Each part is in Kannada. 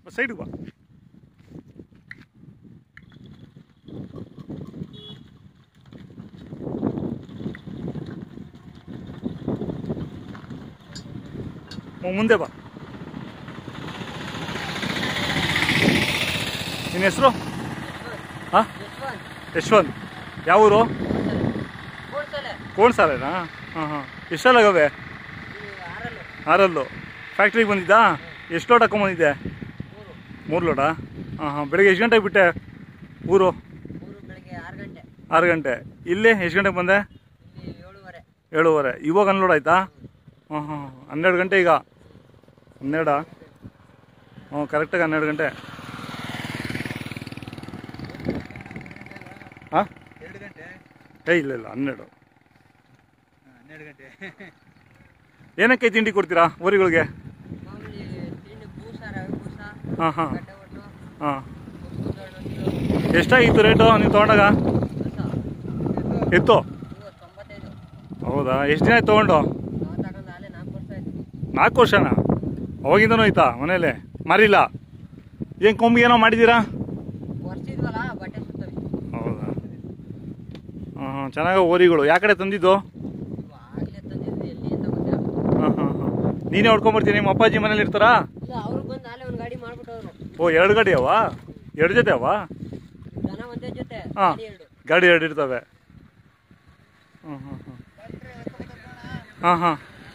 ಸೈಡ್ಗೆ ಬಾ ಹ್ಞೂ, ಮುಂದೆ ಬಾ ನಿನ್ನ ಹೆಸರು ಹಾಂ ಯಶವಂತ್ ಯಾವ ಊರು ಕೋಣ್ಸಾಲೇನಾ ಹಾಂ ಹಾಂ ಎಷ್ಟಲ್ಲಾಗವೆ ಆರಲ್ಲು ಫ್ಯಾಕ್ಟ್ರಿಗೆ ಬಂದಿದ್ದಾ ಎಷ್ಟು ಲೋಡ್ ಹಾಕೊಂಬಂದಿದ್ದೆ ಮೂರು ಲೋಡ ಹಾಂ ಹಾಂ ಬೆಳಗ್ಗೆ ಎಷ್ಟು ಗಂಟೆಗೆ ಬಿಟ್ಟೆ ಊರು ಬೆಳಗ್ಗೆ ಆರು ಗಂಟೆ ಆರು ಗಂಟೆ ಇಲ್ಲಿ ಎಷ್ಟು ಗಂಟೆಗೆ ಬಂದೆ ಇಲ್ಲಿ ಏಳುವರೆ ಏಳುವರೆ ಇವಾಗ ಅನ್ಲೋಡ್ ಆಯ್ತಾ ಹಾಂ ಹಾಂ ಹನ್ನೆರಡು ಗಂಟೆ ಈಗ ಹನ್ನೆರಡಾ ಹ್ಞೂ ಕರೆಕ್ಟಾಗಿ ಹನ್ನೆರಡು ಗಂಟೆ ಹಾಂ ಎರಡು ಗಂಟೆ ಏ ಇಲ್ಲ ಇಲ್ಲ ಹನ್ನೆರಡು ಹನ್ನೆರಡು ಗಂಟೆ ಏನಕ್ಕೆ ತಿಂಡಿ ಕೊಡ್ತೀರಾ ಊರಿಗಳಿಗೆ ಮಾಮೂಲಿ ತಿಂಡಿ ಬೂಸ ರವೆ ಬೂಸ ಹಾಂ ಹಾಂ ಗಡ್ಡೆ ಒಟ್ಟು ಹಾಂ ಮುಸ್ಕೊಂಡು ಎಷ್ಟಾಗಿತ್ತು ರೇಟು ನೀವು ತೊಗೊಂಡಾಗ ಎತ್ತು ಇವತ್ತು ತೊಂಬತ್ತೈದು ಹೌದಾ ಎಷ್ಟು ದಿನ ಆಯ್ತು ತೊಗೊಂಡು ನಾವು ತಗೊಂಡು ಅಲ್ಲೇ ನಾಲ್ಕು ವರ್ಷ ಆಯ್ತು ನಾಲ್ಕು ವರ್ಷನಾ ಅವಾಗಿಂದನೂ ಆಯ್ತಾ ಮನೇಲೆ ಮಾರಿಲ್ಲ ಏನು ಕೊಂಬಿಗೆ ಏನೋ ಮಾಡಿದ್ದೀರಾ ವರ್ಷಿದ್ವಲ್ಲ ಬಟ್ಟೆ ಸುತ್ತವಿ ಹೌದಾ ಹಾಂ ಹಾಂ ಚೆನ್ನಾಗ ಓರಿಗಳು ಯಾವ ಕಡೆ ತಂದಿದ್ದು ಇವು ಆಗ್ಲೇ ತಂದಿದ್ವಿ ಎಲ್ಲಿ ಅಂತ ಗೊತ್ತಿಲ್ಲ ಹಾಂ ಹಾಂ ಹಾಂ ನೀನೇ ಹೊಡ್ಕೊಂಬರ್ತೀನಿ ನಿಮ್ಮ ಅಪ್ಪಾಜಿ ಮನೇಲಿ ಇರ್ತಾರಾ ಇಲ್ಲ ಅವ್ರು ಬಂದು ಅಲ್ಲೇ ಒಂದು ಗಾಡಿ ಮಾಡ್ಬಿಟ್ಟವ್ರು ಓ ಎರಡು ಗಾಡಿ ಅವ ಎರಡು ಜೊತೆ ಅವ ಜನ ಒಂದೇ ಜೊತೆ ಹಾಂ ಗಾಡಿ ಎರಡು ಗಾಡಿ ಎರಡು ಇರ್ತವೆ ಹಾಂ ಹಾಂ ಹಾಂ ಹಾಂ ಹಾಂ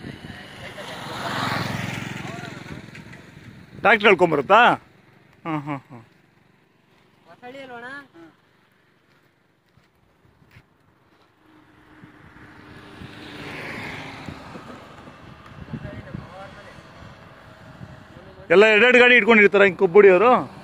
ಟ್ಯಾಕ್ಟ್ರ್ ಹೇಳ್ಕೊಂಬರುತ್ತಾ ಹಾಂ ಹಾಂ ಹಾಂ ಹೊಸಳ್ಳಿ ಅಲ್ವಣ ಎಲ್ಲ ಎರಡೆರಡು ಗಾಡಿ ಇಟ್ಕೊಂಡಿರ್ತಾರ ಹಿಂಗೆ ಕೊಬ್ಬುಡಿಯವರು